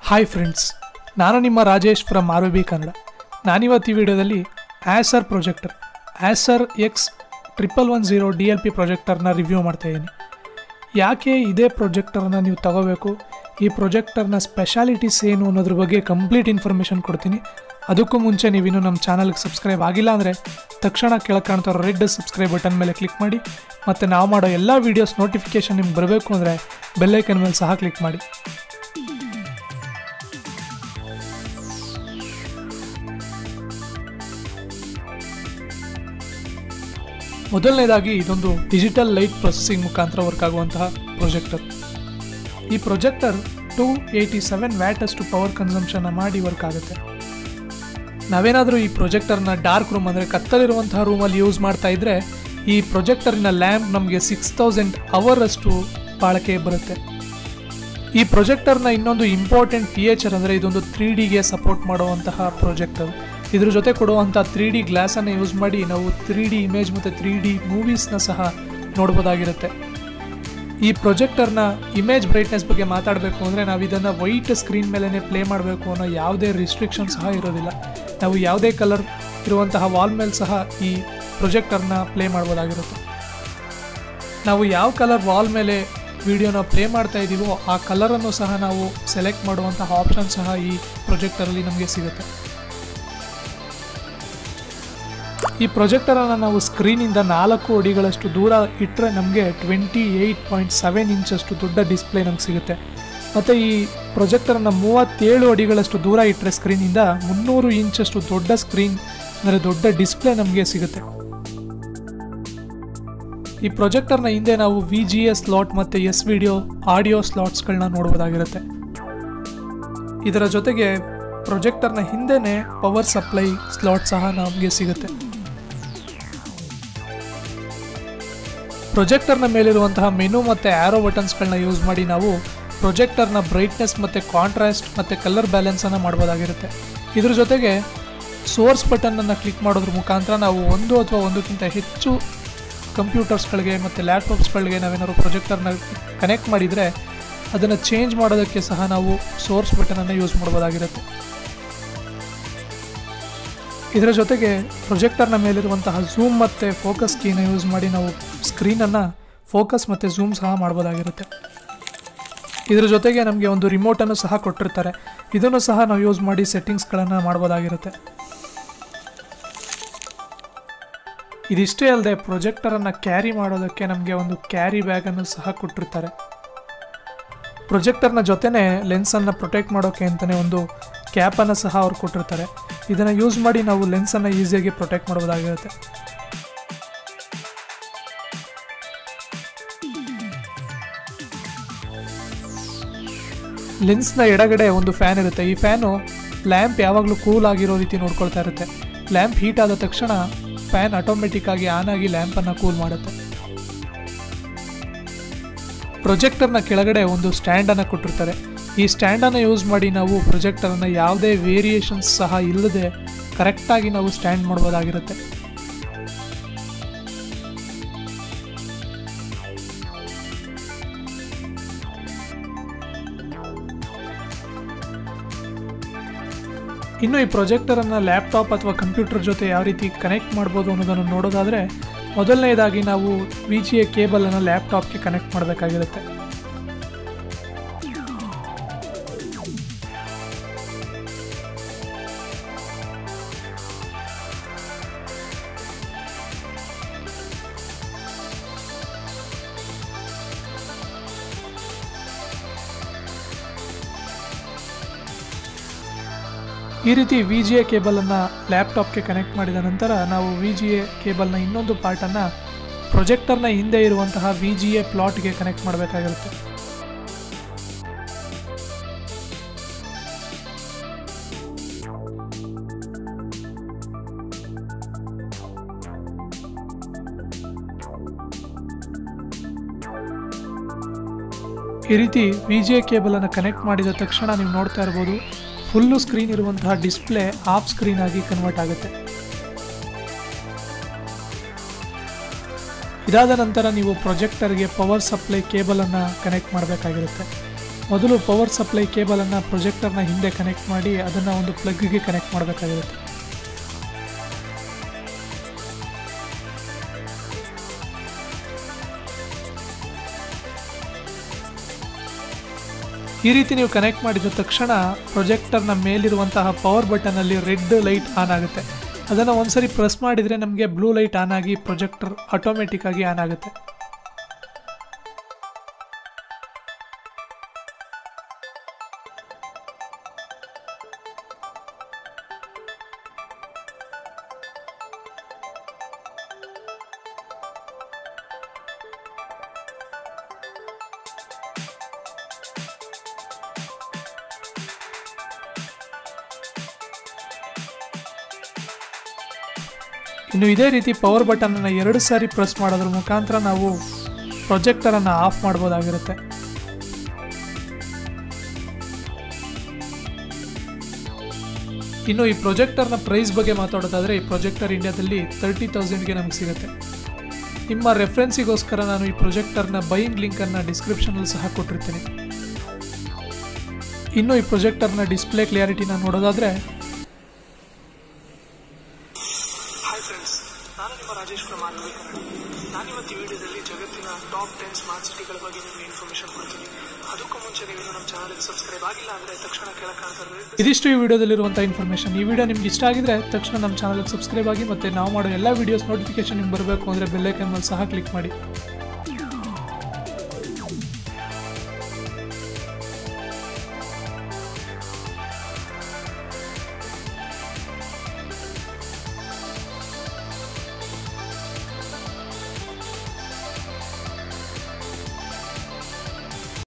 hi friends ನಾನು ನಿಮ್ಮ Rajesh from R B Kannada ನಾನಿವತ್ತು ಈ ವಿಡಿಯೋದಲ್ಲಿ Acer projector Acer X triple one zero D L P ಪ್ರೊಜೆಕ್ಟರ್ನ ರಿವ್ಯೂ ಮಾಡ್ತಾಯಿದ್ದೀನಿ ಯಾಕೆ ಇದೇ ಪ್ರೊಜೆಕ್ಟರ್ನ ನೀವು ತಗೋಬೇಕು ಈ ಪ್ರೊಜೆಕ್ಟರ್ನ ಸ್ಪೆಷಾಲಿಟೀಸ್ ಏನು ಅನ್ನೋದ್ರ ಬಗ್ಗೆ ಕಂಪ್ಲೀಟ್ ಇನ್ಫಾರ್ಮೇಷನ್ ಕೊಡ್ತೀನಿ ಅದಕ್ಕೂ ಮುಂಚೆ ನೀವಿನ್ನೂ ನಮ್ಮ ಚಾನಲ್ಗೆ ಸಬ್ಸ್ಕ್ರೈಬ್ ಆಗಿಲ್ಲ ಅಂದರೆ ತಕ್ಷಣ ಕೆಳಗೆ ಕಾಣ್ತಾ ಇರೋ ರೆಡ್ ಸಬ್ಸ್ಕ್ರೈಬ್ ಬಟನ್ ಮೇಲೆ ಕ್ಲಿಕ್ ಮಾಡಿ ಮತ್ತು ನಾವು ಮಾಡೋ ಎಲ್ಲ ವೀಡಿಯೋಸ್ ನೋಟಿಫಿಕೇಷನ್ ನಿಮ್ಗೆ ಬರಬೇಕು ಅಂದರೆ ಬೆಲ್ಲೈಕನ್ ಮೇಲೆ ಸಹ ಕ್ಲಿಕ್ ಮಾಡಿ ಮೊದಲನೇದಾಗಿ ಇದೊಂದು ಡಿಜಿಟಲ್ ಲೈಟ್ ಪ್ರೊಸೆಸಿಂಗ್ ಮುಖಾಂತರ ವರ್ಕ್ ಆಗುವಂತಹ ಪ್ರೊಜೆಕ್ಟರ್ ಈ ಪ್ರೊಜೆಕ್ಟರ್ ಟೂ ಏಯ್ಟಿ ಸೆವೆನ್ ವ್ಯಾಟಷ್ಟು ಪವರ್ ಕನ್ಸಂಪ್ಷನ್ನ ಮಾಡಿ ವರ್ಕ್ ಆಗುತ್ತೆ ನಾವೇನಾದರೂ ಈ ಪ್ರೊಜೆಕ್ಟರ್ನ ಡಾರ್ಕ್ ರೂಮ್ ಅಂದರೆ ಕತ್ತಲಿರುವಂತಹ ರೂಮಲ್ಲಿ ಯೂಸ್ ಮಾಡ್ತಾ ಇದ್ದರೆ ಈ ಪ್ರೊಜೆಕ್ಟರಿನ ಲ್ಯಾಂಪ್ ನಮಗೆ ಸಿಕ್ಸ್ ತೌಸಂಡ್ ಅವರಷ್ಟು ಬಾಳಿಕೆ ಬರುತ್ತೆ ಈ ಪ್ರೊಜೆಕ್ಟರ್ನ ಇನ್ನೊಂದು ಇಂಪಾರ್ಟೆಂಟ್ ಫೀಚರ್ ಅಂದರೆ ಇದೊಂದು ತ್ರೀ ಡಿಗೆ ಸಪೋರ್ಟ್ ಮಾಡುವಂತಹ ಪ್ರೊಜೆಕ್ಟರ್ ಇದ್ರ ಜೊತೆ ಕೊಡುವಂಥ ತ್ರೀ ಡಿ ಗ್ಲಾಸನ್ನು ಯೂಸ್ ಮಾಡಿ ನಾವು ತ್ರೀ ಡಿ ಇಮೇಜ್ ಮತ್ತು ತ್ರೀ ಡಿ ಮೂವೀಸ್ನ ಸಹ ನೋಡ್ಬೋದಾಗಿರುತ್ತೆ ಈ ಪ್ರೊಜೆಕ್ಟರ್ನ ಇಮೇಜ್ ಬ್ರೈಟ್ನೆಸ್ ಬಗ್ಗೆ ಮಾತಾಡಬೇಕು ಅಂದರೆ ನಾವು ಇದನ್ನು ವೈಟ್ ಸ್ಕ್ರೀನ್ ಮೇಲೇ ಪ್ಲೇ ಮಾಡಬೇಕು ಅನ್ನೋ ಯಾವುದೇ ರಿಸ್ಟ್ರಿಕ್ಷನ್ ಸಹ ಇರೋದಿಲ್ಲ ನಾವು ಯಾವುದೇ ಕಲರ್ ಇರುವಂತಹ ವಾಲ್ ಮೇಲೆ ಸಹ ಈ ಪ್ರೊಜೆಕ್ಟರ್ನ ಪ್ಲೇ ಮಾಡ್ಬೋದಾಗಿರುತ್ತೆ ನಾವು ಯಾವ ಕಲರ್ ವಾಲ್ ಮೇಲೆ ವಿಡಿಯೋನ ಪ್ಲೇ ಮಾಡ್ತಾ ಇದ್ದೀವೋ ಆ ಕಲರನ್ನು ಸಹ ನಾವು ಸೆಲೆಕ್ಟ್ ಮಾಡುವಂತಹ ಆಪ್ಷನ್ ಸಹ ಈ ಪ್ರೊಜೆಕ್ಟರಲ್ಲಿ ನಮಗೆ ಸಿಗುತ್ತೆ ಈ ಪ್ರೊಜೆಕ್ಟರನ್ನು ನಾವು ಸ್ಕ್ರೀನಿಂದ ನಾಲ್ಕು ಅಡಿಗಳಷ್ಟು ದೂರ ಇಟ್ಟರೆ ನಮಗೆ ಟ್ವೆಂಟಿ ಏಯ್ಟ್ ಪಾಯಿಂಟ್ ಸೆವೆನ್ ಇಂಚಷ್ಟು ದೊಡ್ಡ ಡಿಸ್ಪ್ಲೇ ನಮ್ಗೆ ಸಿಗುತ್ತೆ ಮತ್ತು ಈ ಪ್ರೊಜೆಕ್ಟರನ್ನು ಮೂವತ್ತೇಳು ಅಡಿಗಳಷ್ಟು ದೂರ ಇಟ್ಟರೆ ಸ್ಕ್ರೀನಿಂದ ಮುನ್ನೂರು ಇಂಚಷ್ಟು ದೊಡ್ಡ ಸ್ಕ್ರೀನ್ ಅಂದರೆ ದೊಡ್ಡ ಡಿಸ್ಪ್ಲೇ ನಮಗೆ ಸಿಗುತ್ತೆ ಈ ಪ್ರೊಜೆಕ್ಟರ್ನ ಹಿಂದೆ ನಾವು ವಿ ಜಿ ಎಸ್ ಸ್ಲಾಟ್ ಮತ್ತು ಎಸ್ ವಿಡಿಯೋ ಆಡಿಯೋ ಸ್ಲಾಟ್ಸ್ಗಳನ್ನ ನೋಡ್ಬೋದಾಗಿರುತ್ತೆ ಇದರ ಜೊತೆಗೆ ಪ್ರೊಜೆಕ್ಟರ್ನ ಹಿಂದೆನೇ ಪವರ್ ಸಪ್ಲೈ ಸ್ಲಾಟ್ ಸಹ ನಮಗೆ ಸಿಗುತ್ತೆ ಪ್ರೊಜೆಕ್ಟರ್ನ ಮೇಲಿರುವಂತಹ ಮೆನು ಮತ್ತು ಆ್ಯರೋ ಬಟನ್ಸ್ಗಳನ್ನ ಯೂಸ್ ಮಾಡಿ ನಾವು ಪ್ರೊಜೆಕ್ಟರ್ನ ಬ್ರೈಟ್ನೆಸ್ ಮತ್ತು ಕಾಂಟ್ರಾಸ್ಟ್ ಮತ್ತು ಕಲರ್ ಬ್ಯಾಲೆನ್ಸನ್ನು ಮಾಡ್ಬೋದಾಗಿರುತ್ತೆ ಇದ್ರ ಜೊತೆಗೆ ಸೋರ್ಸ್ ಬಟನನ್ನು ಕ್ಲಿಕ್ ಮಾಡೋದ್ರ ಮುಖಾಂತರ ನಾವು ಒಂದು ಅಥವಾ ಒಂದಕ್ಕಿಂತ ಹೆಚ್ಚು ಕಂಪ್ಯೂಟರ್ಸ್ಗಳಿಗೆ ಮತ್ತು ಲ್ಯಾಪ್ಟಾಪ್ಸ್ಗಳಿಗೆ ನಾವೇನಾದ್ರು ಪ್ರೊಜೆಕ್ಟರ್ನ ಕನೆಕ್ಟ್ ಮಾಡಿದರೆ ಅದನ್ನು ಚೇಂಜ್ ಮಾಡೋದಕ್ಕೆ ಸಹ ನಾವು ಸೋರ್ಸ್ ಬಟನನ್ನು ಯೂಸ್ ಮಾಡ್ಬೋದಾಗಿರುತ್ತೆ ಇದರ ಜೊತೆಗೆ ಪ್ರೊಜೆಕ್ಟರ್ನ ಮೇಲಿರುವಂತಹ ಝೂಮ್ ಮತ್ತು ಫೋಕಸ್ ಕೀನ ಯೂಸ್ ಮಾಡಿ ನಾವು ಸ್ಕ್ರೀನನ್ನು ಫೋಕಸ್ ಮತ್ತು ಝೂಮ್ ಸಹ ಮಾಡ್ಬೋದಾಗಿರುತ್ತೆ ಇದರ ಜೊತೆಗೆ ನಮಗೆ ಒಂದು ರಿಮೋಟನ್ನು ಸಹ ಕೊಟ್ಟಿರ್ತಾರೆ ಇದನ್ನು ಸಹ ನಾವು ಯೂಸ್ ಮಾಡಿ ಸೆಟ್ಟಿಂಗ್ಸ್ಗಳನ್ನು ಮಾಡ್ಬೋದಾಗಿರುತ್ತೆ ಇದಿಷ್ಟೇ ಅಲ್ಲದೆ ಪ್ರೊಜೆಕ್ಟರನ್ನು ಕ್ಯಾರಿ ಮಾಡೋದಕ್ಕೆ ನಮಗೆ ಒಂದು ಕ್ಯಾರಿ ಬ್ಯಾಗನ್ನು ಸಹ ಕೊಟ್ಟಿರ್ತಾರೆ ಪ್ರೊಜೆಕ್ಟರ್ನ ಜೊತೆನೇ ಲೆನ್ಸನ್ನು ಪ್ರೊಟೆಕ್ಟ್ ಮಾಡೋಕ್ಕೆ ಅಂತಲೇ ಒಂದು ಕ್ಯಾಪನ್ನು ಸಹ ಅವ್ರು ಕೊಟ್ಟಿರ್ತಾರೆ ಇದನ್ನು ಯೂಸ್ ಮಾಡಿ ನಾವು ಲೆನ್ಸನ್ನು ಈಸಿಯಾಗಿ ಪ್ರೊಟೆಕ್ಟ್ ಮಾಡ್ಬೋದಾಗಿರುತ್ತೆ ಲೆನ್ಸ್ನ ಎಡಗಡೆ ಒಂದು ಫ್ಯಾನ್ ಇರುತ್ತೆ ಈ ಫ್ಯಾನು ಲ್ಯಾಂಪ್ ಯಾವಾಗಲೂ ಕೂಲ್ ಆಗಿರೋ ರೀತಿ ನೋಡ್ಕೊಳ್ತಾ ಇರುತ್ತೆ ಲ್ಯಾಂಪ್ ಹೀಟ್ ಆದ ತಕ್ಷಣ ಫ್ಯಾನ್ ಆಟೋಮೆಟಿಕ್ ಆಗಿ ಆನ್ ಆಗಿ ಲ್ಯಾಂಪನ್ನು ಕೂಲ್ ಮಾಡುತ್ತೆ ಪ್ರೊಜೆಕ್ಟರ್ನ ಕೆಳಗಡೆ ಒಂದು ಸ್ಟ್ಯಾಂಡನ್ನು ಕೊಟ್ಟಿರ್ತಾರೆ ಈ ಸ್ಟ್ಯಾಂಡನ್ನು ಯೂಸ್ ಮಾಡಿ ನಾವು ಪ್ರೊಜೆಕ್ಟರನ್ನು ಯಾವುದೇ ವೇರಿಯೇಷನ್ಸ್ ಸಹ ಇಲ್ಲದೆ ಕರೆಕ್ಟಾಗಿ ನಾವು ಸ್ಟ್ಯಾಂಡ್ ಮಾಡ್ಬೋದಾಗಿರುತ್ತೆ ಇನ್ನು ಈ ಪ್ರೊಜೆಕ್ಟರನ್ನು ಲ್ಯಾಪ್ಟಾಪ್ ಅಥವಾ ಕಂಪ್ಯೂಟರ್ ಜೊತೆ ಯಾವ ರೀತಿ ಕನೆಕ್ಟ್ ಮಾಡ್ಬೋದು ಅನ್ನೋದನ್ನು ನೋಡೋದಾದರೆ ಮೊದಲನೇದಾಗಿ ನಾವು ವಿ ಜಿ ಎ ಕೇಬಲನ್ನು ಲ್ಯಾಪ್ಟಾಪ್ಗೆ ಕನೆಕ್ಟ್ ಮಾಡಬೇಕಾಗಿರುತ್ತೆ ಈ ರೀತಿ ವಿ ಜಿ ಎ ಕೇಬಲನ್ನು ಲ್ಯಾಪ್ಟಾಪ್ಗೆ ಕನೆಕ್ಟ್ ಮಾಡಿದ ನಂತರ ನಾವು ವಿ ಜಿ ಎ ಕೇಬಲ್ನ ಇನ್ನೊಂದು ಪಾರ್ಟನ್ನು ಪ್ರೊಜೆಕ್ಟರ್ನ ಹಿಂದೆ ಇರುವಂತಹ ವಿ ಜಿ ಎ ಪ್ಲಾಟ್ಗೆ ಕನೆಕ್ಟ್ ಮಾಡಬೇಕಾಗಿರುತ್ತೆ ಈ ರೀತಿ ವಿ ಜಿ ಎ ಕೇಬಲನ್ನು ಕನೆಕ್ಟ್ ಮಾಡಿದ ತಕ್ಷಣ ನೀವು ನೋಡ್ತಾ ಇರ್ಬೋದು ಫುಲ್ಲು ಸ್ಕ್ರೀನ್ ಇರುವಂತಹ ಡಿಸ್ಪ್ಲೇ ಆಫ್ ಸ್ಕ್ರೀನ್ ಆಗಿ ಕನ್ವರ್ಟ್ ಆಗುತ್ತೆ ಇದಾದ ನಂತರ ನೀವು ಪ್ರೊಜೆಕ್ಟರ್ಗೆ ಪವರ್ ಸಪ್ಲೈ ಕೇಬಲನ್ನು ಕನೆಕ್ಟ್ ಮಾಡಬೇಕಾಗಿರುತ್ತೆ ಮೊದಲು ಪವರ್ ಸಪ್ಲೈ ಕೇಬಲನ್ನು ಪ್ರೊಜೆಕ್ಟರ್ನ ಹಿಂದೆ ಕನೆಕ್ಟ್ ಮಾಡಿ ಅದನ್ನು ಒಂದು ಪ್ಲಗ್ಗೆ ಕನೆಕ್ಟ್ ಮಾಡಬೇಕಾಗಿರುತ್ತೆ ಈ ರೀತಿ ನೀವು ಕನೆಕ್ಟ್ ಮಾಡಿದ ತಕ್ಷಣ ಪ್ರೊಜೆಕ್ಟರ್ನ ಮೇಲಿರುವಂತಹ ಪವರ್ ಬಟನಲ್ಲಿ ರೆಡ್ ಲೈಟ್ ಆನ್ ಆಗುತ್ತೆ ಅದನ್ನು ಒಂದ್ಸರಿ ಪ್ರೆಸ್ ಮಾಡಿದರೆ ನಮಗೆ ಬ್ಲೂ ಲೈಟ್ ಆನ್ ಆಗಿ ಪ್ರೊಜೆಕ್ಟರ್ ಆಟೋಮೆಟಿಕ್ ಆಗಿ ಆನ್ ಆಗುತ್ತೆ ಇನ್ನು ಇದೇ ರೀತಿ ಪವರ್ ಬಟನನ್ನು ಎರಡು ಸಾರಿ ಪ್ರೆಸ್ ಮಾಡೋದ್ರ ಮುಖಾಂತರ ನಾವು ಪ್ರೊಜೆಕ್ಟರನ್ನು ಆಫ್ ಮಾಡ್ಬೋದಾಗಿರುತ್ತೆ ಇನ್ನು ಈ ಪ್ರೊಜೆಕ್ಟರ್ನ ಪ್ರೈಸ್ ಬಗ್ಗೆ ಮಾತಾಡೋದಾದರೆ ಈ ಪ್ರೊಜೆಕ್ಟರ್ ಇಂಡಿಯಾದಲ್ಲಿ ತರ್ಟಿ ತೌಸಂಡ್ಗೆ ನಮಗೆ ಸಿಗುತ್ತೆ ನಿಮ್ಮ ರೆಫರೆನ್ಸಿಗೋಸ್ಕರ ನಾನು ಈ ಪ್ರೊಜೆಕ್ಟರ್ನ ಬೈಯಿಂಗ್ ಲಿಂಕನ್ನು ಡಿಸ್ಕ್ರಿಪ್ಷನಲ್ಲಿ ಸಹ ಕೊಟ್ಟಿರ್ತೀನಿ ಇನ್ನು ಈ ಪ್ರೊಜೆಕ್ಟರ್ನ ಡಿಸ್ಪ್ಲೇ ಕ್ಲಿಯಾರಿಟಿನ ನೋಡೋದಾದರೆ ಹಾಯ್ ಫ್ರೆಂಡ್ಸ್ ನಾನು ನಿಮ್ಮ ರಾಜೇಶ್ ಕುಮಾರ್ ಕನ್ನಡ ನಾನಿವತ್ತು ಈ ವಿಡಿಯೋದಲ್ಲಿ ಜಗತ್ತಿನ ಟಾಪ್ ಟೆನ್ ಸ್ಮಾರ್ಟ್ ಸಿಟಿಗಳ ಬಗ್ಗೆ ನಿಮಗೆ ಇನ್ಫಾರ್ಮೇಶನ್ ಕೊಡ್ತೀನಿ ಅದಕ್ಕೂ ಮುಂಚೆ ನೀವು ನಮ್ಮ ಚಾನಲ್ಗೆ ಸಬ್ಸ್ಕ್ರೈಬ್ ಆಗಿಲ್ಲ ಅಂದರೆ ತಕ್ಷಣ ಕೆಳಕಾಣ್ತಾರೆ ಇದಿಷ್ಟು ಈ ವಿಡಿಯೋದಲ್ಲಿರುವಂಥ ಇನ್ಫಾರ್ಮೇಷನ್ ಈ ವಿಡಿಯೋ ನಿಮ್ಗೆ ಇಷ್ಟ ಆಗಿದ್ರೆ ತಕ್ಷಣ ನಮ್ಮ ಚಾನಲ್ಗೆ ಸಬ್ಸ್ಕ್ರೈಬ್ ಆಗಿ ಮತ್ತು ನಾವು ಮಾಡೋ ಎಲ್ಲ ವೀಡಿಯೋಸ್ ನೋಟಿಫಿಕೇಶನ್ ನಿಮ್ಗೆ ಬರಬೇಕು ಅಂದರೆ ಬೆಲ್ಲೈಕನ್ ಮೇಲೆ ಸಹ ಕ್ಲಿಕ್ ಮಾಡಿ